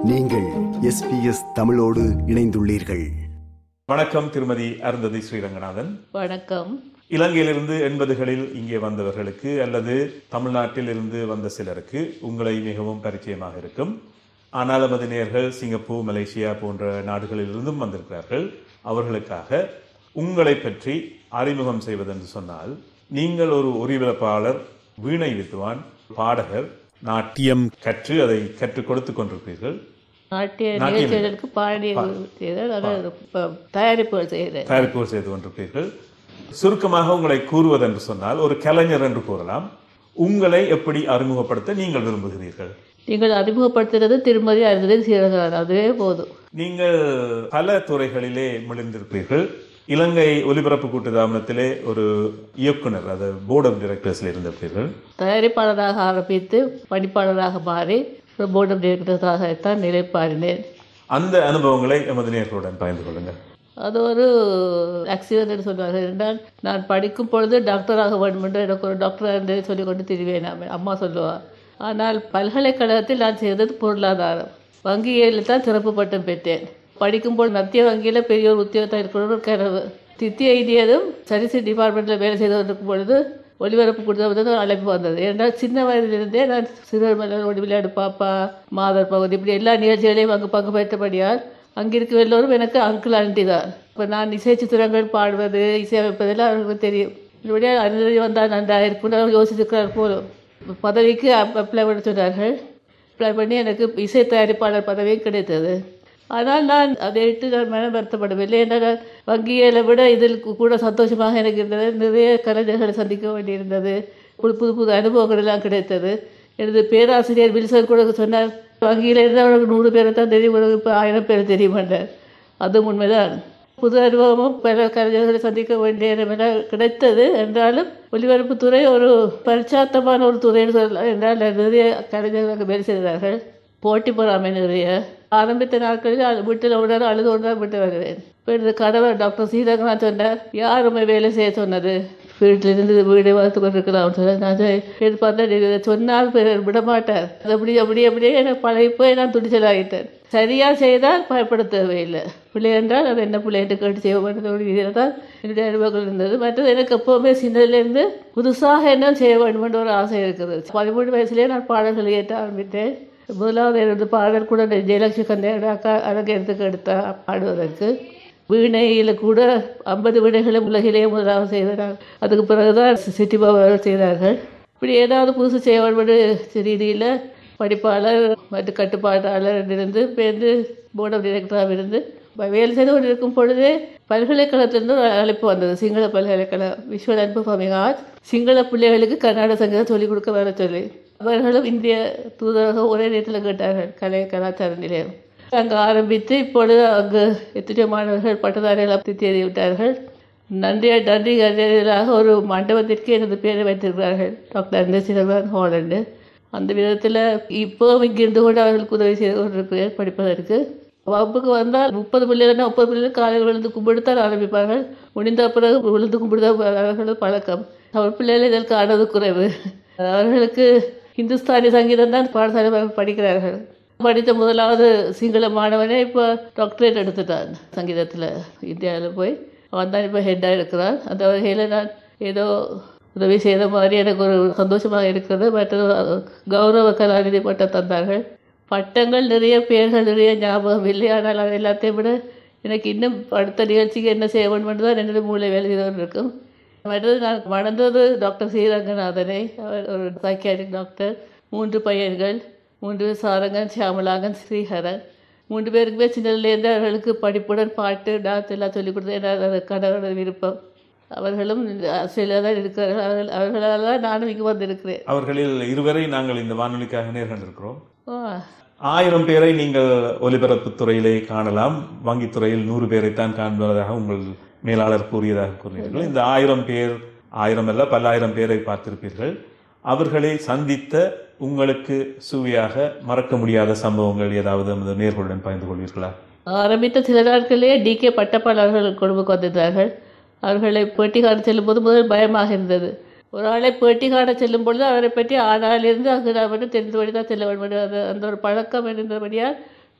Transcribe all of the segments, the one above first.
நீங்கள் எஸ்பிஎஸ் தமிழோடு இணைந்துள்ளீர்கள் வணக்கம் திருமதி அருந்ததி ஸ்ரீரங்கநாதன் வணக்கம் இலங்கையிலிருந்து எண்பதுகளில் இங்கே வந்தவர்களுக்கு அல்லது தமிழ்நாட்டில் இருந்து வந்த சிலருக்கு உங்களை மிகவும் பரிச்சயமாக இருக்கும் ஆனால் நமது நேர்கள் சிங்கப்பூர் மலேசியா போன்ற நாடுகளிலிருந்தும் வந்திருக்கிறார்கள் அவர்களுக்காக உங்களை பற்றி அறிமுகம் செய்வதென்று சொன்னால் நீங்கள் ஒரு ஒலிபரப்பாளர் வீணை வித்துவான் பாடகர் நாட்டியம் கற்று அதை கற்றுக் கொடுத்துக் கொண்டிருக்கிறீர்கள் நாட்டிய நிகழ்ச்சிகளுக்கு பாடி செய்தால் அதாவது ப- தயாரிப்புகள் செய்கிறேன் தயாரிப்பு செய்து கொண்டிருக்கிறீர்கள் சுருக்கமாக உங்களை கூறுவது என்று சொன்னால் ஒரு கலைஞர் என்று கூறலாம் உங்களை எப்படி அறிமுகப்படுத்த நீங்கள் விரும்புகிறீர்கள் நீங்கள் அறிமுகப்படுத்துறது திருமதி அருந்ததி சீரகன் அதுவே போதும் நீங்கள் பல துறைகளிலே மிளிர்ந்திருக்கிறீர்கள் இலங்கை ஒலிபரப்பு கூட்டுத்தாபனத்திலே ஒரு இயக்குனர் அது போர்ட் ஆஃப் டைரக்டர்ஸில் இருந்திருக்கிறீர்கள் தயாரிப்பாளராக ஆரம்பித்து படிப்பாளராக மாறி ஒரு போர்டு டிரெக்டராகத்தான் நிலைப்பாடினேன் அந்த அனுபவங்களை எமது நேர்களுடன் பகிர்ந்து கொள்ளுங்கள் அது ஒரு ஆக்சிடென்ட் சொல்வார்கள் என்றால் நான் படிக்கும் பொழுது டாக்டராக வேண்டும் என்று எனக்கு ஒரு டாக்டர் என்று சொல்லிக் கொண்டு திரிவேன் நான். அம்மா சொல்லுவார் ஆனால் பல்கலைக்கழகத்தில் நான் செய்தது பொருளாதாரம் வங்கியில் தான் சிறப்பு பட்டம் பெற்றேன் படிக்கும்போது மத்திய வங்கியில் பெரிய ஒரு உத்தியோகத்தை இருக்கணும்னு ஒரு கனவு தித்தி எழுதியதும் சரிசி டிபார்ட்மெண்ட்டில் வேலை செய்து கொண்டிருக்கும் பொழுது ஒளிபரப்பு கொடுத்தது ஒரு அழைப்பு வந்தது ஏன்னால் சின்ன வயதிலிருந்தே நான் சிறுவர் மலர் ஒளி விளையாடு பாப்பா மாதர் பகுதி இப்படி எல்லா நிகழ்ச்சிகளையும் அங்கு பங்கு பெற்றபடியால் அங்கிருக்கும் எல்லோரும் எனக்கு அங்கிள் ஆண்டி தான் இப்போ நான் இசை சித்திரங்கள் பாடுவது இசையமைப்பதெல்லாம் அவர்களுக்கு தெரியும் இப்படியே அனுமதி வந்தால் நன்றாக இருக்கும்னு யோசிச்சிருக்கிறார் போலும் பதவிக்கு அப்ளை பண்ண சொன்னார்கள் அப்ளை பண்ணி எனக்கு இசை தயாரிப்பாளர் பதவியும் கிடைத்தது ஆனால் நான் அதை விட்டு நான் மனம் வருத்தப்படவில்லை என்றால் நான் வங்கிகளை விட இதில் கூட சந்தோஷமாக எனக்கு இருந்தது நிறைய கலைஞர்களை சந்திக்க வேண்டியிருந்தது புது புது புது அனுபவங்கள் எல்லாம் கிடைத்தது எனது பேராசிரியர் வில்சன் கூட சொன்னார் வங்கியில் இருந்தால் உனக்கு நூறு பேரை தான் தெரியும் உனக்கு இப்போ ஆயிரம் பேர் தெரியுமாண்டார் அதுவும் உண்மைதான் புது அனுபவமும் பல கலைஞர்களை சந்திக்க வேண்டிய நேரமெல்லாம் கிடைத்தது என்றாலும் ஒலிபரப்புத்துறை ஒரு பரிச்சாத்தமான ஒரு துறைன்னு சொல்லலாம் என்றால் நிறைய கலைஞர்கள் வேலை செய்தார்கள் போட்டி பொறாமை நிறைய ஆரம்பித்த நாட்களில் அழு- வீட்டில் ஒரு நேரம் அழுது கொண்டு தான் விட்டு வருவேன் இப்போ எனது கணவர் டாக்டர் சீதகநாத் சொன்னார் யார் உண்மை வேலை செய்ய சொன்னது வீட்டிலிருந்து வீடு வளர்த்து கொண்டிருக்கலாம் சொன்னார் நான் சொன்னேன், எதிர்பார்த்தா நீ இதை சொன்னால் பிறர் விட மாட்டார் அது அப்படி அப்படி அப்படியே எனக்கு பழகி போய் நான் துடிச்சலாகிட்டேன் சரியாக செய்தால் பயப்பட தேவையில்லை பிள்ளை என்றால் அது என்ன பிள்ளை என்று கேட்டு செய்ய வேண்டும் இதில் தான் என்னுடைய அனுபவங்கள் இருந்தது மற்றது எனக்கு எப்போவுமே சின்னதுலேருந்து புதுசாக என்ன செய்ய வேண்டும் என்ற ஒரு ஆசை இருக்குது பதிமூணு வயசுலேயே நான் பாடல்கள் ஏற்ற ஆரம்பித்தேன் முதலாவது எனது பாடல் கூட இந்த ஜெயலட்சுமி கந்தையோட அக்கா அரங்கேறதுக்கு எடுத்த பாடுவதற்கு வீணையில் கூட ஐம்பது வீணைகளை உலகிலேயே முதலாவது செய்தார்கள் அதுக்கு பிறகுதான் சிட்டி பாபாவில் செய்தார்கள் இப்படி ஏதாவது புதுசு செய்ய வேண்டும் ரீதியில் படிப்பாளர் மற்றும் கட்டுப்பாட்டாளர் இருந்து பேருந்து போர்ட் ஆஃப் டிரெக்டராக இருந்து இப்ப வேலை செய்து கொண்டு இருக்கும் பொழுதே பல்கலைக்கழகத்திலிருந்து ஒரு அழைப்பு வந்தது சிங்கள பல்கலைக்கழகம் விஸ்வ அன்பு ஃபமிங் ஆர்ட் சிங்கள பிள்ளைகளுக்கு கர்நாடக சங்கீதம் சொல்லிக் கொடுக்க வர சொல்லி அவர்களும் இந்திய தூதரகம் ஒரே நேரத்தில் கேட்டார்கள் கலை கலாச்சார நிலையம் அங்கு ஆரம்பித்து இப்பொழுது அங்கு எத்தனையோ மாணவர்கள் பட்டதாரிகள் தேதி விட்டார்கள் நன்றி நன்றி கதைகளாக ஒரு மண்டபத்திற்கு எனது பேரை வைத்திருக்கிறார்கள் டாக்டர் அந்தசிரவன் ஹாலண்டு அந்த விதத்தில் இப்போ இங்கிருந்து கூட அவர்களுக்கு உதவி செய்து கொண்டிருக்கிறேன் படிப்பதற்கு வகுப்புக்கு வந்தால் முப்பது பிள்ளைகள்னா முப்பது பிள்ளைகள் காலையில் விழுந்து கும்பிடுத்தான் ஆரம்பிப்பார்கள் முடிந்த பிறகு விழுந்து கும்பிடுதான் அவர்களது பழக்கம் தமிழ் பிள்ளைகள் இதற்கு ஆனது குறைவு அவர்களுக்கு இந்துஸ்தானி சங்கீதம் தான் பாடசாலை படிக்கிறார்கள் படித்த முதலாவது சிங்கள மாணவனே இப்போ டாக்டரேட் எடுத்துட்டான் சங்கீதத்தில் இந்தியாவில் போய் அவன் தான் இப்போ ஹெட்டாக இருக்கிறான் அந்த வகையில் நான் ஏதோ உதவி செய்த மாதிரி எனக்கு ஒரு சந்தோஷமாக இருக்கிறது மற்றது கௌரவ கலாநிதி பட்டம் தந்தார்கள் பட்டங்கள் நிறைய பேர்கள் நிறைய ஞாபகம் இல்லை ஆனால் அது எல்லாத்தையும் விட எனக்கு இன்னும் அடுத்த நிகழ்ச்சிக்கு என்ன செய்ய வேண்டும் என்று தான் என்னுடைய மூளை வேலை செய்து கொண்டிருக்கும் மற்றது நான் மணந்தது டாக்டர் ஸ்ரீரங்கநாதனை அவர் ஒரு சைக்கியாட்ரிக் டாக்டர் மூன்று பையன்கள் மூன்று பேர் சாரங்கன் சியாமலாங்கன் ஸ்ரீஹரன் மூன்று பேருக்குமே சின்னதுலேருந்து அவர்களுக்கு படிப்புடன் பாட்டு டான்ஸ் எல்லாம் சொல்லிக் கொடுத்தது ஏன்னா அது கணவனோட விருப்பம் அவர்களும் ஆஸ்திரேலியா தான் இருக்கிறார்கள் அவர்கள் அவர்களால் தான் நானும் இங்கே வந்திருக்கிறேன் அவர்களில் இருவரை நாங்கள் இந்த வானொலிக்காக நேர்கண்டிருக்கிறோம் ஆ, ஆயிரம் பேரை நீங்கள் ஒலிபரப்புத் துறையிலே காணலாம் வங்கித்துறையில் நூறு பேரைத்தான் காண்பதாக உங்கள் மேலாளர் கூறியதாக கூறினீர்கள் இந்த ஆயிரம் பேர் ஆயிரம் அல்ல பல்லாயிரம் பேரை பார்த்திருப்பீர்கள் அவர்களை சந்தித்த உங்களுக்கு சுவையாக மறக்க முடியாத சம்பவங்கள் ஏதாவது நமது நேர்களுடன் பகிர்ந்து கொள்வீர்களா ஆரம்பித்த சில நாட்களிலேயே டி கே பட்டப்பால் அவர்கள் குடும்பக்கு வந்திருந்தார்கள் அவர்களை பேட்டி காண செல்லும்போது முதல் பயமாக இருந்தது ஒரு ஆளை பேட்டி காண செல்லும் பொழுது அவரை பற்றி ஆனாலிருந்து அங்கு நாம் மட்டும் தெரிந்தபடி தான் செல்ல வேண்டும் அந்த அந்த ஒரு பழக்கம் இருந்தபடியால்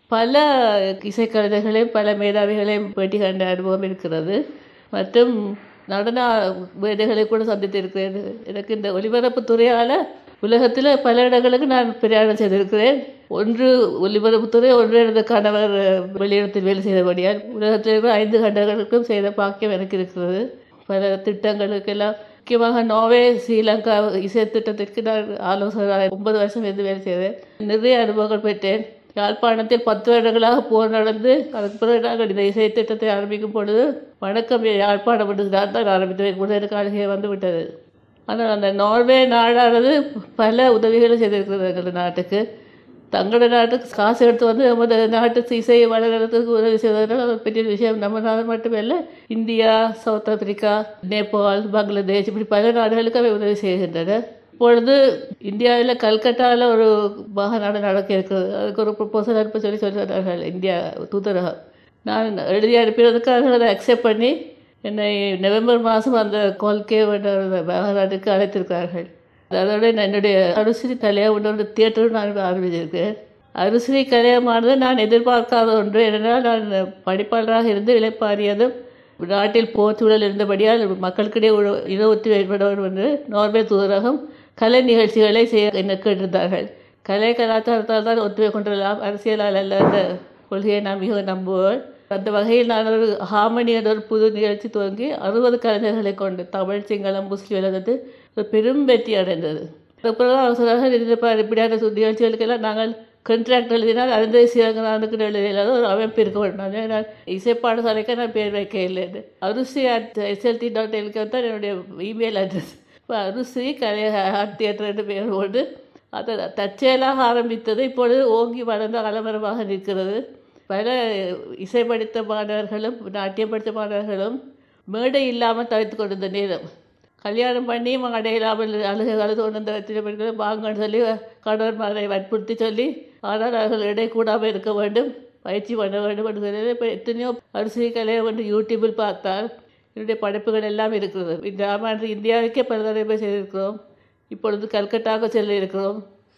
பல இசைக்கலைஞர்களையும் பல மேதாவிகளையும் பேட்டி கண்ட அனுபவம் இருக்கிறது மற்றும் நடன மேதைகளை கூட சந்தித்திருக்கிறேன் எனக்கு இந்த ஒலிபரப்பு துறையால் உலகத்தில் பல இடங்களுக்கு நான் பிரயாணம் செய்திருக்கிறேன் ஒன்று ஒலிபரப்புத்துறை ஒன்று எனது கணவர் வெளியிடத்தில் வேலை செய்தபடியால் உலகத்தில் இருக்கிற ஐந்து கண்டங்களுக்கும் செய்த பாக்கியம் எனக்கு இருக்கிறது பல திட்டங்களுக்கெல்லாம் முக்கியமாக நோவே ஸ்ரீலங்கா இசை திட்டத்திற்கு நான் ஆலோசனை ஒன்பது வருஷம் இருந்து வேலை செய்தேன் நிறைய அனுபவங்கள் பெற்றேன் யாழ்ப்பாணத்தில் பத்து வருடங்களாக போர் நடந்து அதுக்கு பிறகு நாங்கள் இந்த இசை திட்டத்தை ஆரம்பிக்கும் பொழுது வணக்கம் யாழ்ப்பாணம் என்று நான் தான் ஆரம்பித்தேன் கூட எனக்கு அழுகை வந்து விட்டது ஆனால் அந்த நார்வே நாடானது பல உதவிகளை செய்திருக்கிறது எங்கள் நாட்டுக்கு தங்களோட நாட்டுக்கு காசு எடுத்து வந்து நமது நாட்டு இசையை வளர்கிறதுக்கு உதவி செய்வதனால் அது பெரிய விஷயம் நம்ம நாடு மட்டுமே இல்லை India south Africa Nepal Bangladesh இப்படி பல நாடுகளுக்கு அவை உதவி செய்கின்றன இப்பொழுது இந்தியாவில் கல்கட்டாவில் ஒரு மாநாடு நடக்க இருக்கிறது அதுக்கு ஒரு ப்ரொப்போசல் அனுப்ப சொல்லி சொல்கிறார்கள் இந்தியா தூதரகம் நான் எழுதி அனுப்பினதுக்காக அதை அக்செப்ட் பண்ணி என்னை நவம்பர் மாதம் அந்த கொல்கே மாநாட்டுக்கு அழைத்திருக்கிறார்கள் அதோட நான் என்னுடைய அருஸ்ரீ கல்யாணம் ஒரு தியேட்டரும் நான் ஆரம்பிச்சிருக்கேன் அருஸ்ரீ கல்யாணமானது நான் எதிர்பார்க்காத ஒன்று ஏனென்றால் நான் படிப்பாளராக இருந்து இழைப்பாரியதும் நாட்டில் போர் சூழல் இருந்தபடியால் மக்களுக்கிடையே ஒரு இன ஒத்துழை ஏற்பட வேண்டும் என்று நார்வே தூதரகம் கலை நிகழ்ச்சிகளை செய்ய என்ன கேட்டிருந்தார்கள் கலை கலாச்சாரத்தால் தான் ஒத்துழை கொண்டுள்ளலாம் அரசியலால் அல்ல அந்த கொள்கையை நான் மிகவும் நம்புவேன் அந்த வகையில் நான் ஒரு ஹார்மனி என்ற ஒரு புது நிகழ்ச்சி துவங்கி அறுபது கலைஞர்களை கொண்டு தமிழ் சிங்களம் முஸ்லீம் எழுதுறது ஒரு பெரும் வெற்றி அடைந்தது அப்புறம் அவசரமாக இந்த ப- இப்படியான சு- நிகழ்ச்சிகளுக்கெல்லாம் நாங்கள் கண்ட்ராக்ட் எழுதினால் அந்த சிவகனானுக்கு எழுதியலாத ஒரு அமைப்பு இருக்க வேண்டும் அதே நான் இசை பாடசாலைக்கு நான் பேர் வைக்க இல்லைன்னு Arusi at SLT dot LK தான் என்னுடைய இமெயில் அட்ரஸ் இப்போ அருசி கலை ஆர்ட் தியேட்டர் என்று பெயர் கொண்டு அதை தற்செயலாக ஆரம்பித்தது இப்பொழுது ஓங்கி வளர்ந்த அலமரமாக நிற்கிறது பல இசை படித்த மாணவர்களும் நாட்டியம் படித்த மாணவர்களும் மேடை இல்லாமல் தவிர்த்து கொண்டிருந்த நேரம் கல்யாணம் பண்ணியும் அடை இல்லாமல் அழுக அழுது கொண்டு வந்த எத்தனை பெண்களும் வாங்கன்னு சொல்லி கணவன்மாரை வற்புறுத்தி சொல்லி ஆனால் அவர்கள் இடை கூடாமல் இருக்க வேண்டும் பயிற்சி பண்ண வேண்டும் என்று சொல்லி இப்போ எத்தனையோ அரிசி கலையை வந்து யூடியூபில் பார்த்தால் என்னுடைய படைப்புகள் எல்லாம் இருக்கிறது இந்த ஆமாண்டு இந்தியாவுக்கே பல தடவை செய்திருக்கிறோம் இப்பொழுது கல்கட்டாவுக்கு செல்ல இருக்கிறோம்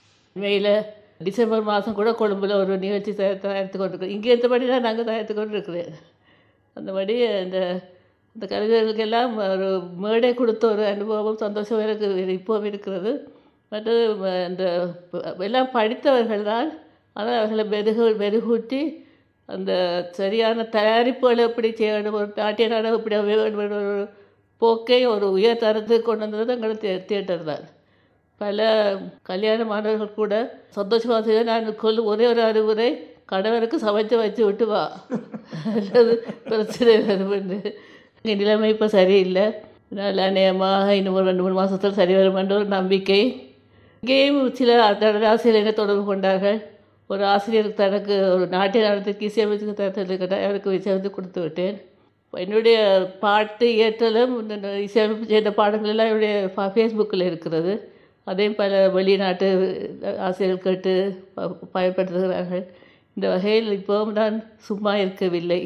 மேல டிசம்பர் மாதம் கூட கொழும்புல ஒரு நிகழ்ச்சி தயார் தயாரித்து கொண்டிருக்கிறோம் இங்கே இருந்தபடி தான் நாங்கள் தயாரித்து கொண்டு இருக்கிறேன் அந்தபடி இந்த இந்த கலைஞர்களுக்கெல்லாம் ஒரு மேடை கொடுத்த ஒரு அனுபவம் சந்தோஷம் எனக்கு இப்போவும் இருக்கிறது மற்றது ம- இந்த ப- எல்லாம் படித்தவர்கள் தான் ஆனால் அவர்களை மெருகு மெருகூட்டி அந்த சரியான தயாரிப்புகளை எப்படி செய்ய வேண்டும் ஒரு நாட்டிய நாடகம் எப்படி அமைய வேண்டும் என்ற ஒரு போக்கை ஒரு உயர் தரத்துக்கு கொண்டு வந்தது எங்களோட தே தியேட்டர் தான் பல கல்யாண மாணவர்கள் கூட சந்தோஷமாக செய்ய நான் கொள்ளு ஒரே ஒரு அறிவுரை கணவருக்கு சமைச்சு வச்சு விட்டு வா அல்லது பிரச்சனை வரும்னு இங்கே நிலைமை இப்போ சரியில்லை அதனால் அநேகமாக இன்னும் ஒரு ரெண்டு மூணு மாதத்தில் சரி வரும் என்ற ஒரு நம்பிக்கை இங்கேயும் சில தனது ஆசிரியரை தொடர்பு கொண்டார்கள் ஒரு ஆசிரியர் தனக்கு ஒரு நாட்டிய நாடகத்திற்கு இசையமைச்சு தரத்தில் அவருக்கு இசையமைத்து கொடுத்து விட்டேன் என்னுடைய பாட்டு இயற்றலும் இந்த இசையமைப்பு செய்த பாடல்கள் எல்லாம் என்னுடைய ஃபேஸ்புக்கில் இருக்கிறது அதையும் பல வெளிநாட்டு ஆசிரியர்கள் கேட்டு ப- பயன்படுத்துகிறார்கள் இந்த வகையில் இப்போவும் நான் சும்மா இருக்கவில்லை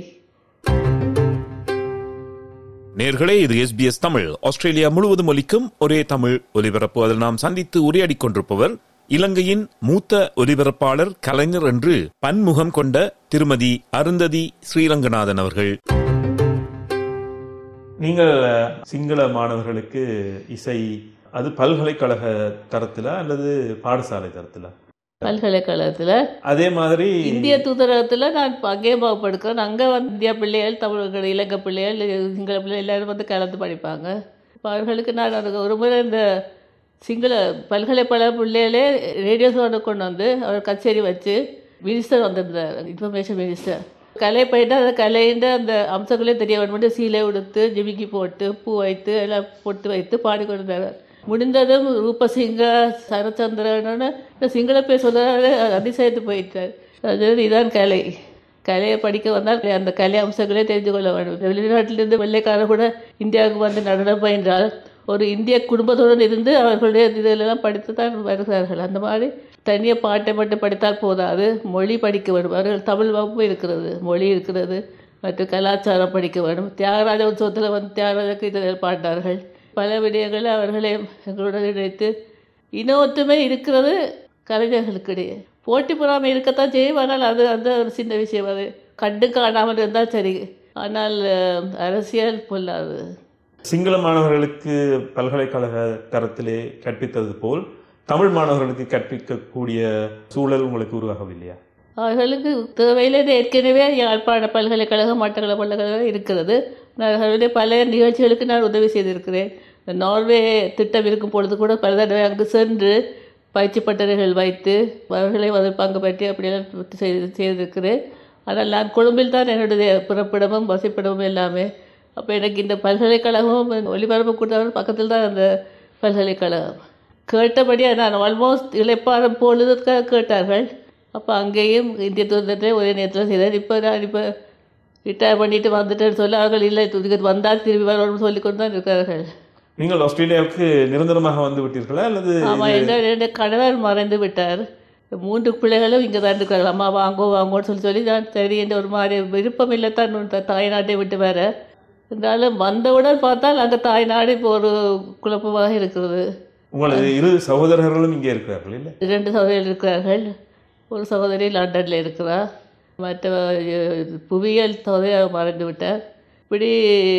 நேர்களே இது எஸ்பிஎஸ் தமிழ் ஆஸ்திரேலியா முழுவதும் ஒலிக்கும் ஒரே தமிழ் ஒலிபரப்பு அதில் நாம் சந்தித்து உரையாடிக் கொண்டிருப்பவர் இலங்கையின் மூத்த ஒலிபரப்பாளர் கலைஞர் என்று பன்முகம் கொண்ட திருமதி அருந்ததி ஸ்ரீரங்கநாதன் அவர்கள் நீங்கள் அஹ், சிங்கள மாணவர்களுக்கு இசை அது பல்கலைக்கழக தரத்தில் அல்லது பாடசாலை தரத்தில் பல்கலைக்கழகத்தில் அதே மாதிரி இந்திய தூதரகத்தில் நான் அங்கே பாவப்படுக்கிறேன் அங்கே வந்து இந்தியா பிள்ளைகள் தமிழர்கள் இலங்கை பிள்ளைகள் சிங்கள பிள்ளைகள் எல்லாரும் வந்து கலந்து படிப்பாங்க இப்போ அவர்களுக்கு நான் அதுக்கு ஒரு முறை இந்த சிங்கள பல்கலைக்கழக பிள்ளைகளே ரேடியோ சோனை கொண்டு வந்து அவர் கச்சேரி வச்சு மினிஸ்டர் வந்திருந்தார் இன்ஃபர்மேஷன் மினிஸ்டர் கலை போயிட்டு அந்த கலைன்ற அந்த அம்சங்களே தெரிய வேண்டும் சீலை உடுத்து ஜிமிக்கி போட்டு பூ வைத்து எல்லாம் பொட்டு வைத்து பாடிக்கொண்டிருந்தார் முடிந்ததும் ரூபசிங்க சரச்சந்திரன் இந்த சிங்கள பேர் சொல்றாரு அதிசயத்து போயிட்டார் அது இதான் கலை கலையை படிக்க வந்தால் அந்த கலை அம்சங்களே தெரிந்து கொள்ள வேண்டும் வெளிநாட்டிலிருந்து வெள்ளைக்காரர் கூட இந்தியாவுக்கு வந்து நடனம் பயின்றால் ஒரு இந்திய குடும்பத்துடன் இருந்து அவர்களுடைய இதெல்லாம் படித்து தான் வருகிறார்கள் அந்த மாதிரி தனியாக பாட்டை மட்டும் படித்தால் போதாது மொழி படிக்க வேண்டும் அவர்கள் தமிழ் வகுப்பு இருக்கிறது மொழி இருக்கிறது மற்றும் கலாச்சாரம் படிக்க வேண்டும் தியாகராஜ உற்சவத்தில் வந்து தியாகராஜ கீதங்கள் பாடினார்கள் பல விடயங்களை அவர்களே எங்களுடன் இணைத்து இன ஒற்றுமை இருக்கிறது கலைஞர்களுக்கிடையே போட்டி பொறாமை இருக்கத்தான் செய்யும் ஆனால் அது அந்த ஒரு சின்ன விஷயம் அது கண்டு காணாமல் இருந்தால் சரி ஆனால் அஹ், அரசியல் பொல்லாது சிங்கள மாணவர்களுக்கு பல்கலைக்கழக தரத்திலே கற்பித்தது போல் தமிழ் மாணவர்களுக்கு கற்பிக்கக்கூடிய சூழல் உங்களுக்கு உருவாகவில்லையா அவர்களுக்கு தேவையிலே ஏற்கனவே யாழ்ப்பாண பல்கலைக்கழகம் மட்டக்களப்பு பல்கலைக்கழகம் இருக்கிறது நான் அவர்களுடைய பல நிகழ்ச்சிகளுக்கு நான் உதவி செய்திருக்கிறேன் இந்த நார்வே திட்டம் இருக்கும் பொழுது கூட பல தடவை அங்கு சென்று பயிற்சி பட்டறைகள் வைத்து அவர்களை வந்து பங்கு பற்றி அப்படியெல்லாம் செய்து செய்திருக்கிறேன் ஆனால் நான் கொழும்பில் தான் என்னுடைய பிறப்பிடமும் வசிப்பிடமும் எல்லாமே அப்போ எனக்கு இந்த பல்கலைக்கழகமும் ஒளிபரப்பு கூட்டம் பக்கத்தில் தான் அந்த பல்கலைக்கழகம் கேட்டபடியாக நான் ஆல்மோஸ்ட் இளைப்பாறும் பொழுதுக்காக கேட்டார்கள் அப்போ அங்கேயும் இந்திய தூதத்தை ஒரே நேரத்தில் செய்தார் இப்போ நான் இப்போ ரிட்டையர் பண்ணிட்டு வந்துட்டேன்னு சொல்லி அவர்கள் இல்லை இதுக்கு வந்தால் திரும்பி வரணும்னு சொல்லி கொண்டு தான் இருக்கிறார்கள் நீங்கள் ஆஸ்திரேலியாவுக்கு நிரந்தரமாக வந்து விட்டீர்களா அல்லது ஆமாம் என்ன ரெண்டு கணவர் மறைந்து விட்டார் மூன்று பிள்ளைகளும் இங்கே தான் இருக்கிறார்கள் அம்மா வாங்கோ வாங்கோன்னு சொல்லி சொல்லி நான் சரி என்ற ஒரு மாதிரி விருப்பம் இல்லை தான் உன் த- தாய்நாட்டை விட்டு வர இருந்தாலும் வந்தவுடன் பார்த்தால் அங்கே தாய்நாடு இப்போ ஒரு குழப்பமாக இருக்கிறது உங்களது இரு சகோதரர்களும் இங்கே இருக்கிறார்கள் இல்லை இரண்டு சகோதரிகள் இருக்கிறார்கள் ஒரு சகோதரி லண்டனில் இருக்கிறார் மற்ற அஹ், புவியியல் சகோதரி அவர் மறைந்து விட்டார் இப்படி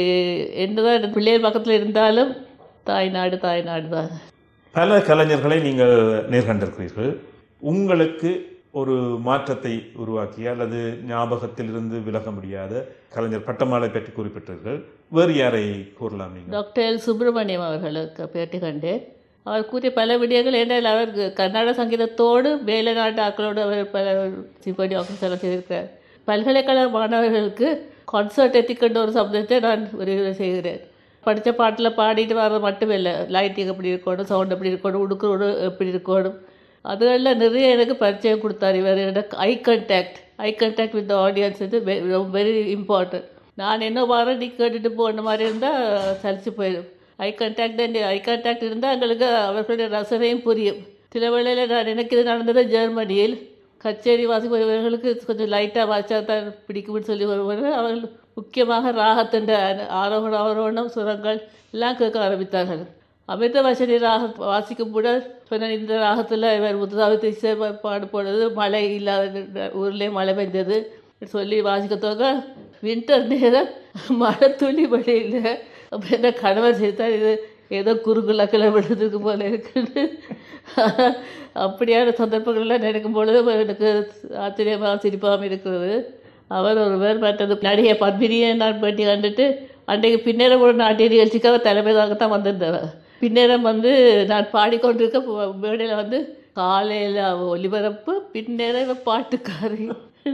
என்னதான் பிள்ளைகள் பக்கத்தில் இருந்தாலும் தாய்நாடு தாய்நாடு தான் பல கலைஞர்களை நீங்கள் நேர்கண்டிருக்கிறீர்கள் உங்களுக்கு ஒரு மாற்றத்தை உருவாக்கிய அல்லது ஞாபகத்தில் இருந்து விலக முடியாத கலைஞர் பட்டமாலை பற்றி குறிப்பிட்டீர்கள் வேறு யாரை கூறலாம் நீங்கள் டாக்டர் எல் சுப்பிரமணியம் அவர்களுக்கு பேட்டி கண்டேன் அவர் கூறிய பல விடயங்கள் ஏனென்றால் அவர் கர்நாடக சங்கீதத்தோடு மேல நாட்டு ஆக்களோடு அவர் பல சிம்பனி ஆஃபீஸ் எல்லாம் செய்திருக்கிறார் பல்கலைக்கழக மாணவர்களுக்கு கான்சர்ட் எத்திக்கின்ற ஒரு சப்தத்தை நான் விரிவுரை செய்கிறேன் படித்த பாட்டில் பாடிட்டு வர்றது மட்டும் இல்லை லைட்டிங் எப்படி இருக்கணும் சவுண்ட் எப்படி இருக்கணும் உடுக்கிறோடு எப்படி இருக்கணும் அதுகளில் நிறைய எனக்கு பரிச்சயம் கொடுத்தார் இவர் எனக்கு I contact I contact with audience இது வெரி இம்பார்ட்டன்ட் நான் என்ன வாரம் நீ கேட்டுட்டு போன மாதிரி இருந்தால் சலிச்சு போயிடும் ஐ கான்டாக்ட் ஐ கான்டாக்ட் இருந்தால் எங்களுக்கு அவர்களுடைய ரசனையும் புரியும் சில வேளையில் நான் எனக்கு இது நடந்தது ஜெர்மனியில் கச்சேரி வாசிப்பவர்களுக்கு கொஞ்சம் லைட்டாக வாசிச்சா தான் பிடிக்கும்னு சொல்லி வருவார் அவர்கள் முக்கியமாக ராகத்தின் ஆரோகண ஆரோகணம் சுரங்கள் எல்லாம் கேட்க ஆரம்பித்தார்கள் அமிர்த வசனி ராகம் வாசிக்கும் கூட சொன்ன இந்த ராகத்தில் இவர் முத்துதாவி பாடு போனது மழை இல்லாத ஊர்லேயே மழை பெஞ்சது சொல்லி வாசிக்க தோங்க வின்டர் நேரம் மழை துளி மழை இல்லை அப்போ என்ன கணவர் செய்தார் இது ஏதோ குறுகுல கிளம்பிடுறதுக்கு போல இருக்குன்னு அப்படியான சந்தர்ப்பங்கள்லாம் நினைக்கும் பொழுது எனக்கு ஆச்சரியமாக சிரிப்பாகவும் இருக்கிறது அவர் ஒருவர் மற்றது நடிகை பத்மினியை நான் பேட்டி கண்டுட்டு அன்றைக்கு பின்னேரம் ஒரு நாட்டிய நிகழ்ச்சிக்காக தலைமையாகத்தான் வந்திருந்தவர் பின்னேரம் வந்து நான் பாடிக்கொண்டிருக்க மேடையில் வந்து காலையில் ஒலிபரப்பு பின்னேரம் பாட்டுக்காரி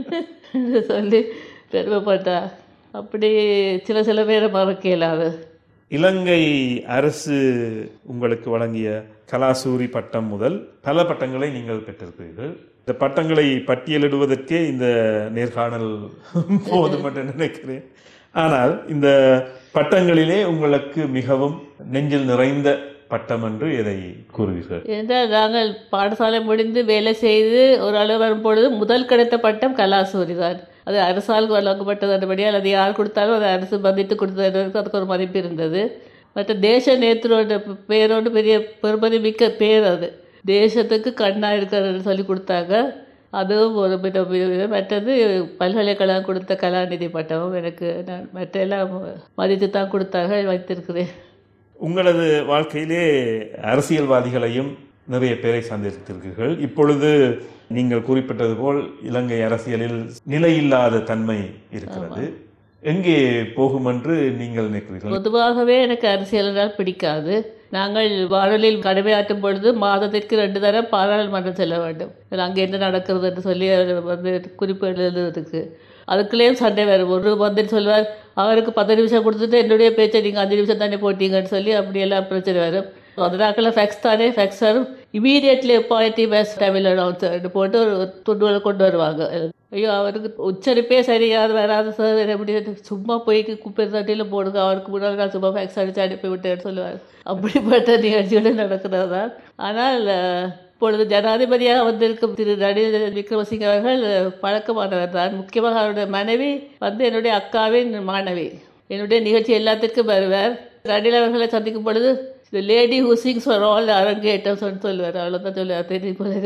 என்று சொல்லி பெருமைப்பட்டா அப்படி சில சில பேரை மறக்க இயலாது இலங்கை அரசு உங்களுக்கு வழங்கிய கலாசூரி பட்டம் முதல் பல பட்டங்களை நீங்கள் பெற்றிருக்கிறீர்கள் இந்த பட்டங்களை பட்டியலிடுவதற்கே இந்த நேர்காணல் போதும் என்று நினைக்கிறேன் ஆனால் இந்த பட்டங்களிலே உங்களுக்கு மிகவும் நெஞ்சில் நிறைந்த பட்டம் என்று எதை கூறுவீர்கள் என்றால் நாங்கள் பாடசாலை முடிந்து வேலை செய்து ஒரு அளவு வரும்பொழுது முதல் கிடைத்த பட்டம் கலாசூரி தான் அது அரசால் வழங்கப்பட்டதன்படியால் அது யார் கொடுத்தாலும் அது அரசு மதித்து கொடுத்ததற்கு அதுக்கு ஒரு மதிப்பு இருந்தது மற்ற தேச நேத்திரோட பேரோடு பெரிய பெருமதி மிக்க பேர் அது தேசத்துக்கு கண்ணா இருக்கிறதுன்னு சொல்லி கொடுத்தாங்க அதுவும் ஒரு மிக மிக- மற்றது பல்கலைக்கழகம் கொடுத்த கலாநிதி பட்டமும் எனக்கு நான் மற்ற எல்லாம் மதித்து தான் கொடுத்தார்கள் வைத்திருக்கிறேன் உங்களது வாழ்க்கையிலே அரசியல்வாதிகளையும் நிறைய பேரை சந்தித்திருக்கிறீர்கள் இப்பொழுது நீங்கள் குறிப்பிட்டது போல் இலங்கை அரசியலில் நிலையில்லாத தன்மை இருக்கிறது எங்கே போகும் என்று நீங்கள் நினைக்கிறீர்கள் பொதுவாகவே எனக்கு அரசியல் என்றால் பிடிக்காது நாங்கள் வானொலியில் கடமையாற்றும் பொழுது மாதத்திற்கு ரெண்டு தரம் பாராளுமன்றம் செல்ல வேண்டும் அங்கே என்ன நடக்கிறது என்று சொல்லி அவர் வந்து குறிப்பு எழுதுறதுக்கு அதுக்குள்ளேயும் சண்டை வரும் ஒரு மந்திரி சொல்வார் அவருக்கு பத்து நிமிஷம் கொடுத்துட்டு என்னுடைய பேச்சை நீங்கள் அஞ்சு நிமிஷம் தானே போட்டீங்கன்னு சொல்லி அப்படியெல்லாம் பிரச்சனை வரும் அதனால ஃபேக்ஸ் தானே ஃபேக்ஸ் வரும் immediately appointed best Tamil announcer போட்டு ஒரு துண்டுகளை கொண்டு வருவாங்க ஐயோ அவருக்கு உச்சரிப்பே சரியாது வராது சார் எப்படி சும்மா போய் குப்பை தட்டியில் போடுங்க அவருக்கு முன்னாடி நான் சும்மா ஃபேக்ஸ் அடிச்சு அனுப்பி விட்டேன்னு சொல்லுவார் அப்படிப்பட்ட நிகழ்ச்சிகளும் நடக்கிறது தான் ஆனால் அஹ், இப்பொழுது ஜனாதிபதியாக வந்திருக்கும் திரு ரணில் விக்ரமசிங்க அவர்கள் பழக்கமானவர் தான் முக்கியமாக அவருடைய மனைவி வந்து என்னுடைய அக்காவின் மாணவி என்னுடைய நிகழ்ச்சி எல்லாத்திற்கும் வருவார் ரணில் அவர்களை சந்திக்கும் பொழுது இந்த lady who sings for all அரங்கேட்டம் சொல்லி சொல்லுவார் அவ்வளோதான் சொல்லுவார் தெரியும் போல இருக்கு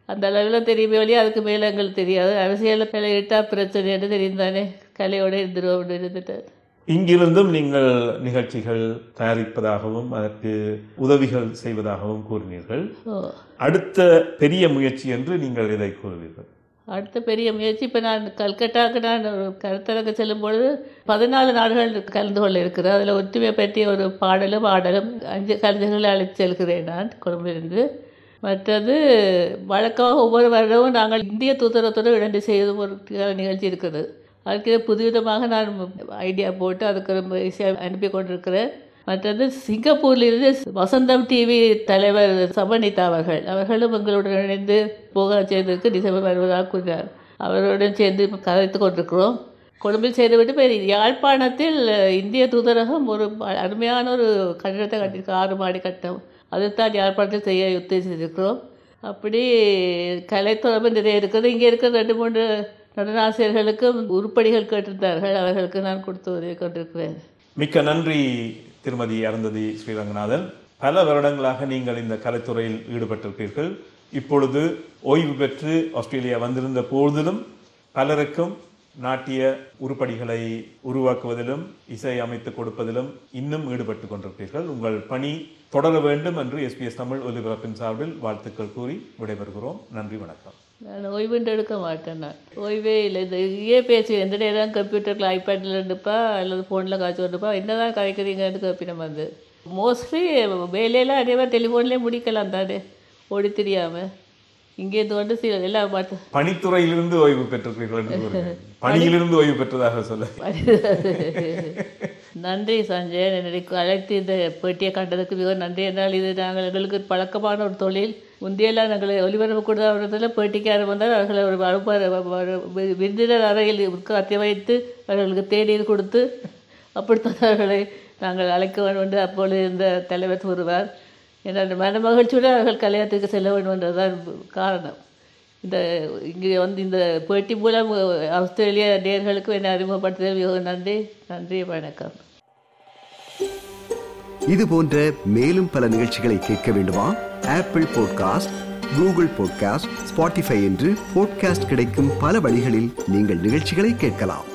அந்த அளவில் தெரியுமே வழியா அதுக்கு மேலே எங்களுக்கு தெரியாது அரசியலில் தலையிட்டா பிரச்சனைன்னு தெரியும் தானே கலையோட இருந்துருவோம் அப்படின்னு இருந்துட்டு இங்கிருந்தும் நீங்கள் நிகழ்ச்சிகள் தயாரிப்பதாகவும் அதற்கு உதவிகள் செய்வதாகவும் கூறினீர்கள் ஓ அடுத்த பெரிய முயற்சி என்று நீங்கள் இதை கூறுவீர்கள் அடுத்த பெரிய முயற்சி இப்போ நான் கல்கட்டாவுக்கு நான் ஒரு கருத்தரங்க செல்லும் பொழுது பதினாலு நாடுகள் கலந்து கொள்ள இருக்கிறேன் அதில் ஒற்றுமை பற்றிய ஒரு பாடலும் ஆடலும் அஞ்சு கலைஞர்களை அழைத்து செல்கிறேன் நான் கொழும்பிலிருந்து மற்றது வழக்கமாக ஒவ்வொரு வருடமும் நாங்கள் இந்திய தூதரத்தோடு இணைந்து செய்து ஒரு நிகழ்ச்சி இருக்குது அதுக்கு புதுவிதமாக நான் ஐடியா போட்டு அதுக்கு ரொம்ப ஈஸியாக அனுப்பி கொண்டிருக்கிறேன் மற்றது சிங்கப்பூரிலிருந்து வசந்தம் டிவி தலைவர் சமனிதா அவர்கள் அவர்களும் எங்களுடன் இணைந்து போக செய்ததற்கு டிசம்பர் வருவதாக கூறினார் அவருடன் சேர்ந்து கதைத்து கொண்டிருக்கிறோம் கொழும்பில் செய்துவிட்டு போய் யாழ்ப்பாணத்தில் இந்திய தூதரகம் ஒரு அருமையான ஒரு கட்டிடத்தை கட்டியிருக்கோம் ஆறு மாடி கட்டம் அதைத்தான் யாழ்ப்பாணத்தில் செய்ய உத்தேசித்திருக்கிறோம் அப்படி கலை தொடர்பு நிறைய இருக்கிறது இங்கே இருக்கிற ரெண்டு மூன்று நடனாசிரியர்களுக்கும் உருப்படிகள் கேட்டிருந்தார்கள் அவர்களுக்கு நான் கொடுத்து உதவி கொண்டிருக்கிறேன் மிக்க நன்றி திருமதி அருந்ததி ஸ்ரீரங்கநாதன் பல வருடங்களாக நீங்கள் இந்த கலைத்துறையில் ஈடுபட்டிருப்பீர்கள் இப்பொழுது ஓய்வு பெற்று ஆஸ்திரேலியா வந்திருந்த பொழுதிலும் பலருக்கும் நாட்டிய உருப்படிகளை உருவாக்குவதிலும் இசை அமைத்து கொடுப்பதிலும் இன்னும் ஈடுபட்டு கொண்டிருப்பீர்கள் உங்கள் பணி தொடர வேண்டும் என்று எஸ்பிஎஸ் தமிழ் ஒலிபரப்பின் சார்பில் வாழ்த்துக்கள் கூறி விடைபெறுகிறோம் நன்றி வணக்கம் நான் ஓய்வுண்டு எடுக்க மாட்டேன் நான் ஓய்வே இல்லை இந்த இதே பேசி எந்த நேரம் கம்ப்யூட்டரில் ஐபேடில் இருந்துப்பா அல்லது ஃபோனில் காய்ச்சி வந்துப்பா என்ன தான் கதைக்கிறீங்கன்னு கேப்பினம் வந்து மோஸ்ட்லி வேலையெல்லாம் அதே மாதிரி டெலிஃபோன்லேயே முடிக்கலாம் தானே ஓடி தெரியாமல் இங்கேருந்து வந்து சில எல்லாம் பார்த்து பணித்துறையிலிருந்து ஓய்வு பெற்றிருப்பீர்கள் என்று கூறுகிறேன். பணியிலிருந்து ஓய்வு பெற்றதாக சொல்ல நன்றி சஞ்சய் என்னை அழைத்து இந்த பேட்டியை கண்டதுக்கு மிக நன்றி என்றால் இது நாங்கள் எங்களுக்கு பழக்கமான ஒரு தொழில் முந்தையெல்லாம் நாங்கள் ஒலிபரப்பு கூடாததில் பேட்டிக்காரர் வந்தால் அவர்களை ஒரு அனுப்ப விருந்தினர் அறையில் உட்காத்தி வைத்து அவர்களுக்கு தேநீர் கொடுத்து அப்படித்தான் அவர்களை நாங்கள் அழைக்க வேண்டும் என்று அப்பொழுது இருந்த தலைவர் கூறுவார் என்ற மன மகிழ்ச்சியோடு அவர்கள் கல்யாணத்துக்கு செல்ல வேண்டும் என்றதுதான் காரணம் இந்த இங்கே வந்து இந்த பேட்டி மூலம் ஆஸ்திரேலிய நேர்களுக்கு என்னை அறிமுகப்படுத்துதல் மிகவும் நன்றி நன்றி வணக்கம் இது போன்ற மேலும் பல நிகழ்ச்சிகளை கேட்க வேண்டுமா Apple podcast Google podcast Spotify என்று பாட்காஸ்ட் கிடைக்கும் பல வழிகளில் நீங்கள் நிகழ்ச்சிகளை கேட்கலாம்